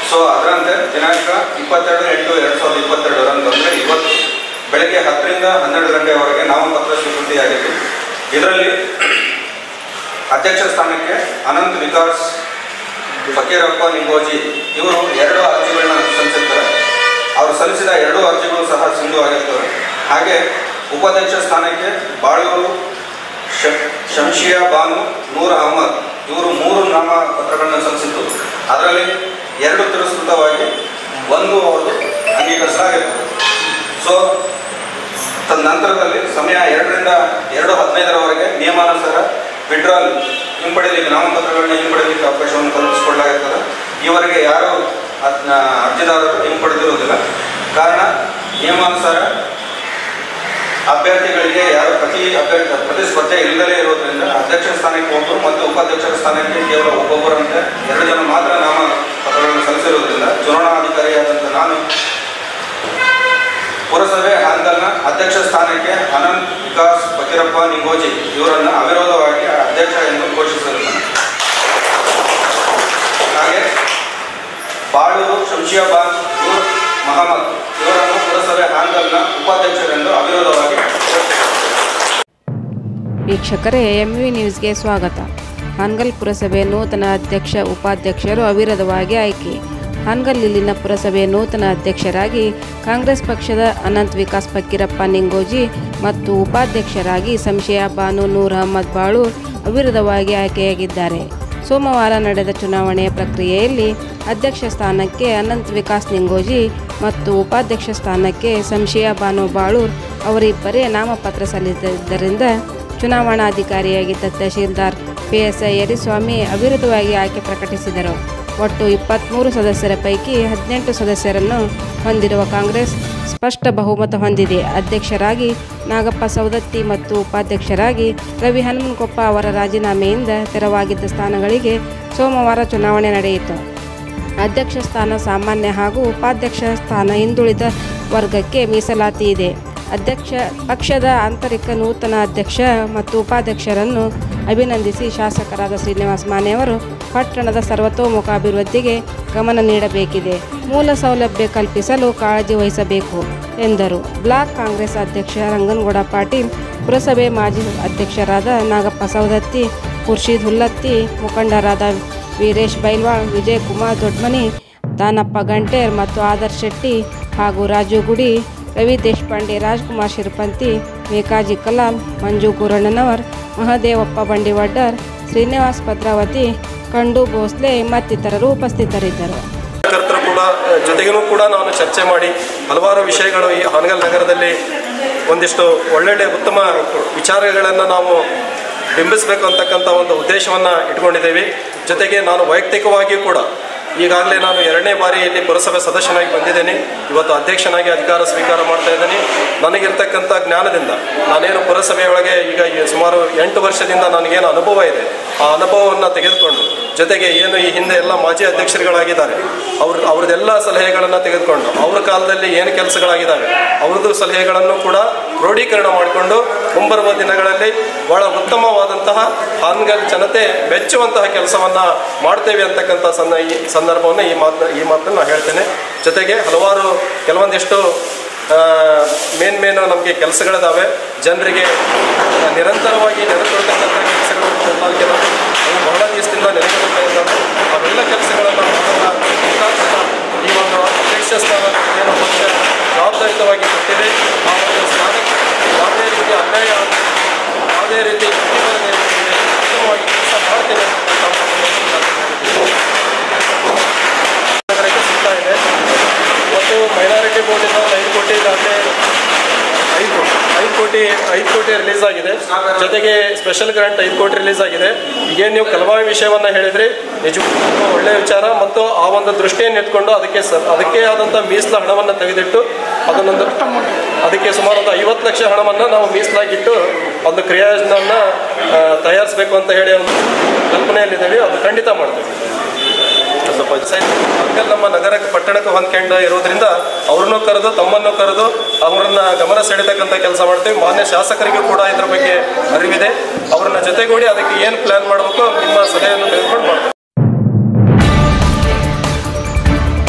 so ಅದರಂತೆ ದಿನಾಂಕ ಇಪ್ಪತ್ತೆರಡು ಎಂಟು ಎರಡು ಸಾವಿರದ ಇಪ್ಪತ್ತೆರಡರಂದು ಅಂದರೆ ಇವತ್ತು ಬೆಳಗ್ಗೆ ಹತ್ತರಿಂದ ಹನ್ನೆರಡು ಗಂಟೆವರೆಗೆ ನಾಮಪತ್ರ ಸ್ವೀಕೃತಿಯಾಗಿತ್ತು ಇದರಲ್ಲಿ ಅಧ್ಯಕ್ಷ ಸ್ಥಾನಕ್ಕೆ ಅನಂತ್ ವಿಕಾಸ್ ಫಕೀರಪ್ಪ ನಿಂಗೋಜಿ ಇವರು ಎರಡು ಅರ್ಜಿಗಳನ್ನ ಸಲ್ಲಿಸಿರ್ತಾರೆ ಅವರು ಸಲ್ಲಿಸಿದ ಎರಡು ಅರ್ಜಿಗಳು ಸಹ ಸಿಂಧು ಆಗಿರ್ತವೆ ಹಾಗೆ ಉಪಾಧ್ಯಕ್ಷ ಸ್ಥಾನಕ್ಕೆ ಬಾಳೂರು ಶ- ಶಂಶಿಯಾ ಬಾನು ನೂರ್ ಅಹಮದ್ ಇವರು ಮೂರು ನಾಮಪತ್ರಗಳನ್ನು ಸಲ್ಲಿಸಿದ್ದು ಅದರಲ್ಲಿ ಎರಡು ತಿರಸ್ಕೃತವಾಗಿ ಒಂದು ಅವರು ಅಂಗೀಕರಿಸಲಾಗಿತ್ತು ಸೊ ತದನಂತರದಲ್ಲಿ ಸಮಯ ಎರಡರಿಂದ ಎರಡು ಹದಿನೈದರವರೆಗೆ ನಿಯಮಾನುಸಾರ ವಿಡ್ರಾಲ್ ಹಿಂಪಡೆಯಲಿಕ್ಕೆ ನಾಮಪತ್ರಗಳನ್ನ ಹಿಂಪಡೆಯಲಿಕ್ಕೆ ಅವಕಾಶವನ್ನು ಕಲ್ಪಿಸಿಕೊಡಲಾಗಿರ್ತದೆ ಈವರೆಗೆ ಯಾರು ಅದ್ನ ಅರ್ಜಿದಾರರು ಹಿಂಪಡೆದಿರುವುದಿಲ್ಲ ಕಾರಣ ನಿಯಮಾನುಸಾರ ಅಭ್ಯರ್ಥಿಗಳಿಗೆ ಯಾರು ಪ್ರತಿ ಅಭ್ಯರ್ಥಿ ಪ್ರತಿಸ್ಪರ್ಧೆ ಇಲ್ಲದೇ ಇರೋದ್ರಿಂದ ಅಧ್ಯಕ್ಷ ಸ್ಥಾನಕ್ಕೆ ಒಬ್ಬರು ಮತ್ತು ಉಪಾಧ್ಯಕ್ಷರ ಸ್ಥಾನಕ್ಕೆ ಕೇವಲ ಒಬ್ಬೊಬ್ಬರಂತೆ ಎರಡು ಜನ ಮಾತ್ರ ನಾಮಪತ್ರಗಳನ್ನು ಸಲ್ಲಿಸಿರುವುದರಿಂದ ಚುನಾವಣಾಧಿಕಾರಿಯಾದಂಥ ನಾನು ಪುರಸಭೆ ಹಾಂಗಲ್ನ ಅಧ್ಯಕ್ಷ ಸ್ಥಾನಕ್ಕೆ ಅನಂತ್ ವಿಕಾಸ್ ಫಕೀರಪ್ಪ ನಿಂಗೋಜಿ ಇವರನ್ನು ಅವಿರೋಧವಾಗಿ ಅಧ್ಯಕ್ಷ ಎಂದು ಘೋಷಿಸಿರುತ್ತಾನೆ ಹಾಗೆ ಬಾಳೂರು ಶಂಶಿಯಾಬಾದ್ ನೂರ್ ಮಹಮ್ಮದ್ ಇವರನ್ನು ಪುರಸಭೆ ಹಾಂಗಲ್ನ ಉಪಾಧ್ಯಕ್ಷರೆಂದು ಅವಿರೋಧವಾಗಿ ಘೋಷಿಸಿದ್ದಾರೆ ವೀಕ್ಷಕರೇ ಎಂ ವಿ ನ್ಯೂಸ್ಗೆ ಸ್ವಾಗತ ಹಾನಗಲ್ ಪುರಸಭೆ ನೂತನ ಅಧ್ಯಕ್ಷ ಉಪಾಧ್ಯಕ್ಷರು ಅವಿರೋಧವಾಗಿ ಆಯ್ಕೆ ಹಾನಗಲ್ ಇಲ್ಲಿನ ಪುರಸಭೆ ನೂತನ ಅಧ್ಯಕ್ಷರಾಗಿ ಕಾಂಗ್ರೆಸ್ ಪಕ್ಷದ ಅನಂತ್ ವಿಕಾಸ್ ಫಕೀರಪ್ಪ ನಿಂಗೋಜಿ ಮತ್ತು ಉಪಾಧ್ಯಕ್ಷರಾಗಿ ಸಂಶಯ ಬಾನು ನೂರ್ ಅಹಮದ್ ಬಾಳು ಅವಿರೋಧವಾಗಿ ಆಯ್ಕೆಯಾಗಿದ್ದಾರೆ ಸೋಮವಾರ ನಡೆದ ಚುನಾವಣೆಯ ಪ್ರಕ್ರಿಯೆಯಲ್ಲಿ ಅಧ್ಯಕ್ಷ ಸ್ಥಾನಕ್ಕೆ ಅನಂತ್ ವಿಕಾಸ್ ನಿಂಗೋಜಿ ಮತ್ತು ಉಪಾಧ್ಯಕ್ಷ ಸ್ಥಾನಕ್ಕೆ ಸಂಶಯ ಬಾನು ಬಾಳೂರ್ ಅವರಿಬ್ಬರೇ ನಾಮಪತ್ರ ಸಲ್ಲಿಸಿದ್ದರಿಂದ ಚುನಾವಣಾಧಿಕಾರಿಯಾಗಿದ್ದ ತಹಶೀಲ್ದಾರ್ ಪಿಎಸ್ಐ ಯರಿಸ್ವಾಮಿ ಅವಿರೋಧವಾಗಿ ಆಯ್ಕೆ ಪ್ರಕಟಿಸಿದರು ಒಟ್ಟು ಇಪ್ಪತ್ತ್ಮೂರು ಸದಸ್ಯರ ಪೈಕಿ ಹದಿನೆಂಟು ಸದಸ್ಯರನ್ನು ಹೊಂದಿರುವ ಕಾಂಗ್ರೆಸ್ ಸ್ಪಷ್ಟ ಬಹುಮತ ಹೊಂದಿದೆ ಅಧ್ಯಕ್ಷರಾಗಿ ನಾಗಪ್ಪ ಸವದತ್ತಿ ಮತ್ತು ಉಪಾಧ್ಯಕ್ಷರಾಗಿ ರವಿ ಹನುಮನಕೊಪ್ಪ ಅವರ ರಾಜೀನಾಮೆಯಿಂದ ತೆರವಾಗಿದ್ದ ಸ್ಥಾನಗಳಿಗೆ ಸೋಮವಾರ ಚುನಾವಣೆ ನಡೆಯಿತು ಅಧ್ಯಕ್ಷ ಸ್ಥಾನ ಸಾಮಾನ್ಯ ಹಾಗೂ ಉಪಾಧ್ಯಕ್ಷ ಸ್ಥಾನ ಹಿಂದುಳಿದ ವರ್ಗಕ್ಕೆ ಮೀಸಲಾತಿ ಇದೆ ಅಧ್ಯಕ್ಷ ಪಕ್ಷದ ಆಂತರಿಕ ನೂತನ ಅಧ್ಯಕ್ಷ ಮತ್ತು ಉಪಾಧ್ಯಕ್ಷರನ್ನು ಅಭಿನಂದಿಸಿ ಶಾಸಕರಾದ ಶ್ರೀನಿವಾಸ್ ಮಾನೆಯವರು ಪಟ್ಟಣದ ಸರ್ವತೋಮುಖ ಅಭಿವೃದ್ಧಿಗೆ ಗಮನ ನೀಡಬೇಕಿದೆ ಮೂಲ ಸೌಲಭ್ಯ ಕಲ್ಪಿಸಲು ಕಾಳಜಿ ವಹಿಸಬೇಕು ಎಂದರು ಬ್ಲಾಕ್ ಕಾಂಗ್ರೆಸ್ ಅಧ್ಯಕ್ಷ ರಂಗನಗೌಡ ಪಾಟೀಲ್ ಪುರಸಭೆ ಮಾಜಿ ಅಧ್ಯಕ್ಷರಾದ ನಾಗಪ್ಪ ಸವದತ್ತಿ ಖುರ್ಷೀದ್ ಹುಲ್ಲತ್ತಿ ಮುಖಂಡರಾದ ವೀರೇಶ್ ಬೈಲ್ವಾಳ್ ವಿಜಯಕುಮಾರ್ ದೊಡ್ಮನಿ ದಾನಪ್ಪ ಗಂಟೇರ್ ಮತ್ತು ಆದರ್ಶ್ ಶೆಟ್ಟಿ ಹಾಗೂ ರಾಜು ಗುಡಿ ರವಿ ದೇಶಪಾಂಡೆ ರಾಜ್ಕುಮಾರ್ ಶಿರ್ಪಂತಿ ಮೇಕಾಜಿ ಕಲಾಂ ಮಂಜು ಗುರಣ್ಣನವರ್ ಮಹದೇವಪ್ಪ ಬಂಡಿವಡ್ಡರ್ ಶ್ರೀನಿವಾಸ್ ಭದ್ರಾವತಿ ಕಂಡು ಭೋಸ್ಲೆ ಮತ್ತಿತರರು ಉಪಸ್ಥಿತರಿದ್ದರು ಕಾರ್ಯಕರ್ತರು ಕೂಡ ಜೊತೆಗೂ ಕೂಡ ನಾನು ಚರ್ಚೆ ಮಾಡಿ ಹಲವಾರು ವಿಷಯಗಳು ಈ ಹಾನಗಲ್ ನಗರದಲ್ಲಿ ಒಂದಿಷ್ಟು ಒಳ್ಳೊಳ್ಳೆ ಉತ್ತಮ ವಿಚಾರಗಳನ್ನು ನಾವು ಬಿಂಬಿಸಬೇಕು ಅಂತಕ್ಕಂಥ ಒಂದು ಉದ್ದೇಶವನ್ನು ಇಟ್ಕೊಂಡಿದ್ದೇವೆ ಜೊತೆಗೆ ನಾನು ವೈಯಕ್ತಿಕವಾಗಿಯೂ ಕೂಡ ಈಗಾಗಲೇ ನಾನು ಎರಡನೇ ಬಾರಿ ಇಲ್ಲಿ ಪುರಸಭೆ ಸದಸ್ಯನಾಗಿ ಬಂದಿದ್ದೇನೆ ಇವತ್ತು ಅಧ್ಯಕ್ಷನಾಗಿ ಅಧಿಕಾರ ಸ್ವೀಕಾರ ಮಾಡ್ತಾ ಇದ್ದೇನೆ ನನಗಿರ್ತಕ್ಕಂಥ ಜ್ಞಾನದಿಂದ ನಾನೇನು ಪುರಸಭೆಯೊಳಗೆ ಈಗ ಈ ಸುಮಾರು ಎಂಟು ವರ್ಷದಿಂದ ನನಗೇನು ಅನುಭವ ಇದೆ ಆ ಅನುಭವವನ್ನು ತೆಗೆದುಕೊಂಡು ಜೊತೆಗೆ ಏನು ಈ ಹಿಂದೆ ಎಲ್ಲ ಮಾಜಿ ಅಧ್ಯಕ್ಷರುಗಳಾಗಿದ್ದಾರೆ ಅವ್ರ ಅವ್ರದ್ದೆಲ್ಲ ಸಲಹೆಗಳನ್ನು ತೆಗೆದುಕೊಂಡು ಅವ್ರ ಕಾಲದಲ್ಲಿ ಏನು ಕೆಲಸಗಳಾಗಿದ್ದಾವೆ ಅವ್ರದ್ದು ಸಲಹೆಗಳನ್ನು ಕೂಡ ಕ್ರೋಢೀಕರಣ ಮಾಡಿಕೊಂಡು ಮುಂಬರುವ ದಿನಗಳಲ್ಲಿ ಬಹಳ ಉತ್ತಮವಾದಂತಹ ಹಾನ್ಗಲ್ ಜನತೆ ಮೆಚ್ಚುವಂತಹ ಕೆಲಸವನ್ನು ಮಾಡ್ತೇವೆ ಅಂತಕ್ಕಂಥ ಸಣ್ಣ ಈ ಸಂದರ್ಭವನ್ನು ಈ ಮಾತು ಈ ಮಾತನ್ನು ನಾನು ಹೇಳ್ತೇನೆ ಜೊತೆಗೆ ಹಲವಾರು ಕೆಲವೊಂದಿಷ್ಟು ಮೇನ್ ಮೇನು ನಮಗೆ ಕೆಲಸಗಳಿದಾವೆ ಜನರಿಗೆ ನಿರಂತರವಾಗಿ ನೆನೆಕೊಳ್ತಕ್ಕಂಥ ಕೆಲಸಗಳು ಎಲ್ಲ ಕೆಲವು ಅವು ಬಹಳ ದಿವಸದಿಂದ ನೆನೆಕೊಳ್ತಾ ಇದ್ದಾವೆ ಅವೆಲ್ಲ ಕೆಲಸಗಳನ್ನು ಮಾಡೋಣ ಮುಖಾಂತರ ಈ ಒಂದು ಅಧ್ಯಕ್ಷ ಸ್ಥಾನ ಏನು ಪಕ್ಷ ಜವಾಬ್ದಾರಿತವಾಗಿ ಕೊಟ್ಟಿದೆ ಆ ಒಂದು ಸ್ಥಾನಕ್ಕೆ ಯಾವುದೇ ರೀತಿ ಅನ್ಯಾಯ ಯಾವುದೇ ರೀತಿ ಪ್ರತಿಭಟನೆ ಉತ್ತಮವಾಗಿ ಕೆಲಸ ಮಾಡ್ತೇನೆ ಅಂತಕ್ಕಂಥ ನಗರಕ್ಕೆ ಸಿಗ್ತಾ ಇದೆ ಮತ್ತು ಮೈನಾರಿಟಿ ಬೋರ್ಡಿಂದ ಒಂದು ಐದು ಕೋಟಿ ದಾಖಲೆ ಐದು ಐದು ಕೋಟಿ ಐದು ಕೋಟಿ ರಿಲೀಸ್ ಆಗಿದೆ ಜೊತೆಗೆ ಸ್ಪೆಷಲ್ ಗ್ರಾಂಟ್ ಐದು ಕೋಟಿ ರಿಲೀಸ್ ಆಗಿದೆ ಈಗೇನು ನೀವು ಕಲವಾಯಿ ವಿಷಯವನ್ನು ಹೇಳಿದ್ರಿ ನಿಜಕ್ಕೂ ಒಳ್ಳೆಯ ವಿಚಾರ ಮತ್ತು ಆ ಒಂದು ದೃಷ್ಟಿಯನ್ನು ಇಟ್ಕೊಂಡು ಅದಕ್ಕೆ ಸ ಅದಕ್ಕೆ ಆದಂಥ ಮೀಸಲ ಹಣವನ್ನು ತೆಗೆದಿಟ್ಟು ಅದನ್ನೊಂದು ಅದಕ್ಕೆ ಸುಮಾರು ಒಂದು ಐವತ್ತು ಲಕ್ಷ ಹಣವನ್ನು ನಾವು ಮೀಸಲಾಗಿಟ್ಟು ಒಂದು ಕ್ರಿಯಾಯೋಜನೆಯನ್ನು ತಯಾರಿಸಬೇಕು ಅಂತ ಹೇಳಿ ಒಂದು ಕಲ್ಪನೆಯಲ್ಲಿದ್ದೇವೆ ಅದು ಖಂಡಿತ ಮಾಡ್ತೇವೆ ಸ್ವಲ್ಪ ಅಂಕಲ್ ನಮ್ಮ ನಗರಕ್ಕೆ ಪಟ್ಟಣಕ್ಕೆ ಹೊಂದ್ಕೊಂಡು ಇರೋದ್ರಿಂದ ಅವ್ರನ್ನೂ ಕರೆದು ತಮ್ಮನ್ನು ಕರೆದು ಅವರನ್ನ ಗಮನ ಸೆಳೆತಕ್ಕಂಥ ಕೆಲಸ ಮಾಡ್ತೀವಿ ಮಾನ್ಯ ಶಾಸಕರಿಗೂ ಕೂಡ ಇದ್ರ ಬಗ್ಗೆ ಅರಿವಿದೆ ಅವ್ರನ್ನ ಜೊತೆಗೂಡಿ ಅದಕ್ಕೆ ಏನು ಪ್ಲಾನ್ ಮಾಡಬೇಕು ನಿಮ್ಮ ಸಲಹೆಯನ್ನು ತೆಗೆದುಕೊಂಡು ಮಾಡ್ತೀವಿ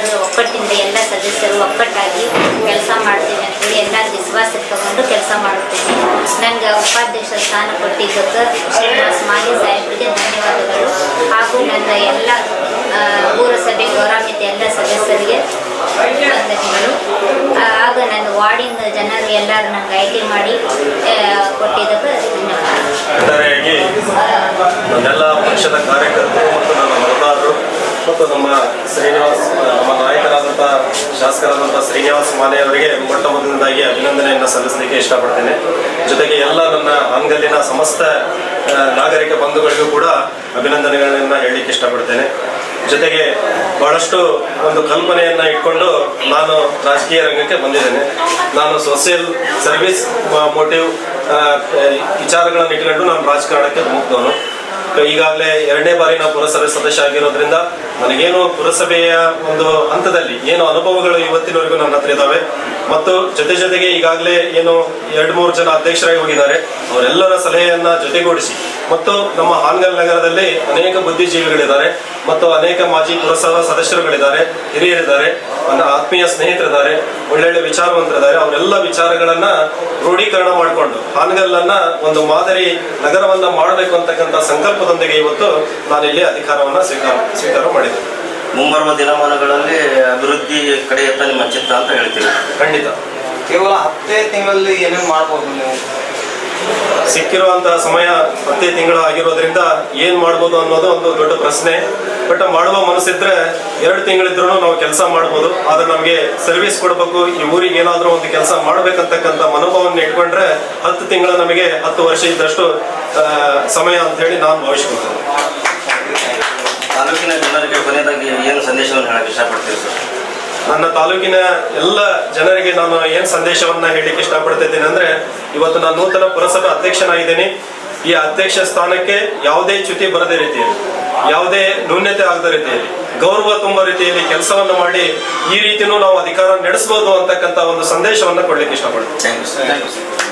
ಎಲ್ಲರೂ ಒಕ್ಕಟ್ಟಿಂದ ಎಲ್ಲ ಸದಸ್ಯರು ಒಕ್ಕಟ್ಟಾಗಿ ಕೆಲಸ ಮಾಡ್ತೀವಿ ಅಂತೇಳಿ ಎಲ್ಲರ ವಿಶ್ವಾಸಕ್ಕೆ ತಗೊಂಡು ಕೆಲಸ ಮಾಡುತ್ತೇನೆ ನನಗೆ ಉಪಾಧ್ಯಕ್ಷ ಸ್ಥಾನ ಕೊಟ್ಟಿದ್ದಕ್ಕೆ ಶ್ರೀನಿವಾಸ ಮಾಲಿ ಸಾಹೇಬರಿಗೆ ಧನ್ಯವಾದಗಳು ಹಾಗೂ ನನ್ನ ಎಲ್ಲ ಆ, ಪುರಸಭೆ ಗೌರವಾನ್ವಿತ ಎಲ್ಲ ಸದಸ್ಯರಿಗೆ ವಂದನೆಗಳು ಆ, ಹಾಗೂ ನನ್ನ ವಾರ್ಡಿನ ಜನರು ಎಲ್ಲರೂ ನಂಗೆ ಆಯ್ಕೆ ಮಾಡಿ ಆ, ಕೊಟ್ಟಿದ್ದಕ್ಕೆ ಧನ್ಯವಾದ ಒಟ್ಟಾರೆಯಾಗಿ ನನ್ನೆಲ್ಲ ಪಕ್ಷದ ಕಾರ್ಯಕರ್ತರು ಮತ್ತು ನನ್ನ ಮತದಾರರು ಮತ್ತು ನಮ್ಮ ಶ್ರೀನಿವಾಸ್ ನಮ್ಮ ನಾಯಕರಾದಂಥ ಶಾಸಕರಾದಂಥ ಶ್ರೀನಿವಾಸ್ ಮಾನೆ ಅವರಿಗೆ ಮೊಟ್ಟ ಮೊದಲನೇದಾಗಿ ಅಭಿನಂದನೆಯನ್ನು ಸಲ್ಲಿಸಲಿಕ್ಕೆ ಇಷ್ಟಪಡ್ತೇನೆ ಜೊತೆಗೆ ಎಲ್ಲ ನನ್ನ ಅಂಗಲಿನ ಸಮಸ್ತ ಆ, ನಾಗರಿಕ ಬಂಧುಗಳಿಗೂ ಕೂಡ ಅಭಿನಂದನೆಗಳನ್ನು ಹೇಳಲಿಕ್ಕೆ ಇಷ್ಟಪಡ್ತೇನೆ ಜೊತೆಗೆ ಬಹಳಷ್ಟು ಒಂದು ಕಲ್ಪನೆಯನ್ನ ಇಟ್ಕೊಂಡು ನಾನು ರಾಜಕೀಯ ರಂಗಕ್ಕೆ ಬಂದಿದ್ದೇನೆ ನಾನು ಸೋಷಿಯಲ್ ಸರ್ವಿಸ್ ಮೋಟಿವ್ ವಿಚಾರಗಳನ್ನು ಇಟ್ಕೊಂಡು ನಾನು ರಾಜಕಾರಣಕ್ಕೆ ಮುಗ್ದವನು ಈಗಾಗಲೇ ಎರಡನೇ ಬಾರಿ ನಾವು ಪುರಸಭೆ ಸದಸ್ಯ ಆಗಿರೋದ್ರಿಂದ ನನಗೇನು ಪುರಸಭೆಯ ಒಂದು ಹಂತದಲ್ಲಿ ಏನು ಅನುಭವಗಳು ಇವತ್ತಿನವರೆಗೂ ನನ್ನ ಹತ್ರ ಇದ್ದಾವೆ ಮತ್ತು ಜೊತೆ ಜೊತೆಗೆ ಈಗಾಗಲೇ ಏನು ಎರಡು ಮೂರು ಜನ ಅಧ್ಯಕ್ಷರಾಗಿ ಹೋಗಿದ್ದಾರೆ ಅವರೆಲ್ಲರ ಸಲಹೆಯನ್ನ ಜೊತೆಗೂಡಿಸಿ ಮತ್ತು ನಮ್ಮ ಹಾನಗಲ್ ನಗರದಲ್ಲಿ ಅನೇಕ ಬುದ್ಧಿಜೀವಿಗಳಿದ್ದಾರೆ ಮತ್ತು ಅನೇಕ ಮಾಜಿ ಪುರಸಭಾ ಸದಸ್ಯರುಗಳಿದ್ದಾರೆ ಹಿರಿಯರಿದ್ದಾರೆ ನನ್ನ ಆತ್ಮೀಯ ಸ್ನೇಹಿತರಿದ್ದಾರೆ ಒಳ್ಳೊಳ್ಳೆ ವಿಚಾರವಂತರಿದ್ದಾರೆ ಅವರೆಲ್ಲ ವಿಚಾರಗಳನ್ನ ರೂಢೀಕರಣ ಮಾಡಿಕೊಂಡು ಹಾನಗಲ್ಲನ್ನ ಒಂದು ಮಾದರಿ ನಗರವನ್ನ ಮಾಡಬೇಕು ಅಂತಕ್ಕಂಥ ಸಂಕಲ್ಪದೊಂದಿಗೆ ಇವತ್ತು ನಾನಿಲ್ಲಿ ಅಧಿಕಾರವನ್ನ ಸ್ವೀಕಾರ ಸ್ವೀಕಾರ ಮಾಡಿದೆ ಮುಂಬರುವ ದಿನಮಾನಗಳಲ್ಲಿ ಅಭಿವೃದ್ಧಿ ಕಡೆಯತ್ತ ನಿಮ್ಮ ಚಿತ್ತ ಅಂತ ಹೇಳ್ತೀವಿ ಖಂಡಿತ ಕೇವಲ ಹತ್ತೇ ತಿಂಗಳಲ್ಲಿ ಏನೇನು ಮಾಡ್ಬೋದು ನೀವು ಸಿಕ್ಕಿರುವಂತಹ ಸಮಯ ಹತ್ತೇ ತಿಂಗಳು ಆಗಿರೋದ್ರಿಂದ ಏನ್ ಮಾಡ್ಬೋದು ಅನ್ನೋದು ಒಂದು ದೊಡ್ಡ ಪ್ರಶ್ನೆ ಬಟ್ ಮಾಡುವ ಮನಸ್ಸಿದ್ರೆ ಎರಡು ತಿಂಗಳಿದ್ರು ನಾವು ಕೆಲಸ ಮಾಡ್ಬೋದು ಆದ್ರೆ ನಮಗೆ ಸರ್ವಿಸ್ ಕೊಡಬೇಕು ಈ ಊರಿಗೆ ಏನಾದ್ರೂ ಒಂದು ಕೆಲಸ ಮಾಡ್ಬೇಕಂತಕ್ಕಂಥ ಮನೋಭಾವವನ್ನು ಇಟ್ಕೊಂಡ್ರೆ ಹತ್ತು ತಿಂಗಳು ನಮಗೆ ಹತ್ತು ವರ್ಷ ಇದ್ದಷ್ಟು ಆ, ಸಮಯ ಅಂತ ಹೇಳಿ ನಾನು ಭಾವಿಸ್ಕೊಳ್ತೇನೆ ತಾಲೂಕಿನ ಜನರಿಗೆ ಕೊನೆಯದಾಗಿ ಏನು ಸಂದೇಶವನ್ನು ಹೇಳಕ್ಕೆ ಇಷ್ಟಪಡ್ತೀವಿ ಸರ್ ನನ್ನ ತಾಲೂಕಿನ ಎಲ್ಲ ಜನರಿಗೆ ನಾನು ಏನ್ ಸಂದೇಶವನ್ನ ಹೇಳಲಿಕ್ಕೆ ಇಷ್ಟಪಡ್ತಿದ್ದೇನೆ ಅಂದ್ರೆ ಇವತ್ತು ನಾನು ನೂತನ ಪುರಸಭೆ ಅಧ್ಯಕ್ಷನಾಗಿದ್ದೇನೆ ಈ ಅಧ್ಯಕ್ಷ ಸ್ಥಾನಕ್ಕೆ ಯಾವುದೇ ಚ್ಯುತಿ ಬರದೇ ರೀತಿಯಲ್ಲಿ ಯಾವುದೇ ನ್ಯೂನ್ಯತೆ ಆಗದ ರೀತಿಯಲ್ಲಿ ಗೌರವ ತುಂಬ ರೀತಿಯಲ್ಲಿ ಕೆಲಸವನ್ನ ಮಾಡಿ ಈ ರೀತಿನೂ ನಾವು ಅಧಿಕಾರ ನಡೆಸಬಹುದು ಅಂತಕ್ಕಂಥ ಒಂದು ಸಂದೇಶವನ್ನ ಕೊಡ್ಲಿಕ್ಕೆ ಇಷ್ಟಪಡ್ತೀನಿ thank you sir thank you sir